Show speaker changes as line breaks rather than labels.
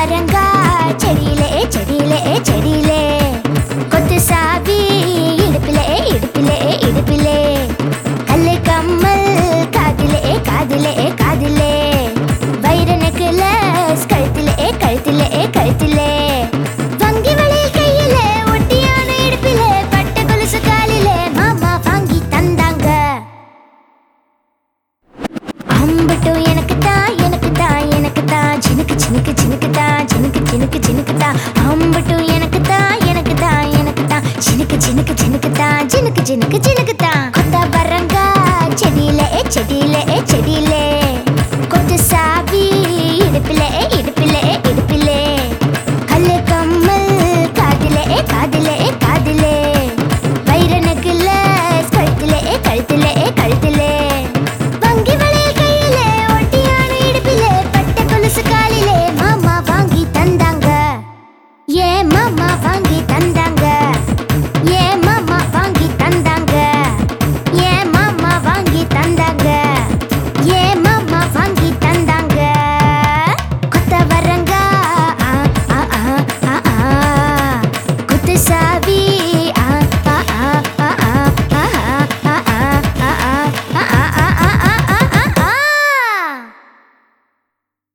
அவரங்கா செடியிலே செடியிலே செடியிலே கொத்து சாவி இடுப்பிலே இடுப்பிலே இடுப்பிலே கல்லை கம்மல் காதிலே காதிலே காதிலே வைர நெக்லஸ் கழுத்திலே கழுத்திலே கழுத்திலே வங்கி வளையல் கையிலே ஒட்டியான இடுப்பிலே பட்ட கொலுசு காலிலே மாமா வாங்கி தந்தாங்க அம்பட்டும் எனக்கு தான் எனக்கு தான் எனக்கு தான் சினுக்கு சினுக்கு சினுக்கு தான் சினுக்கு சினுக்கு சினுக்கு தான் அம்பட்டும் எனக்கு தான் எனக்கு தான் எனக்கு தான் சினுக்கு சினுக்கு சினுக்கு தான் சினுக்கு சினுக்கு சினுக்கு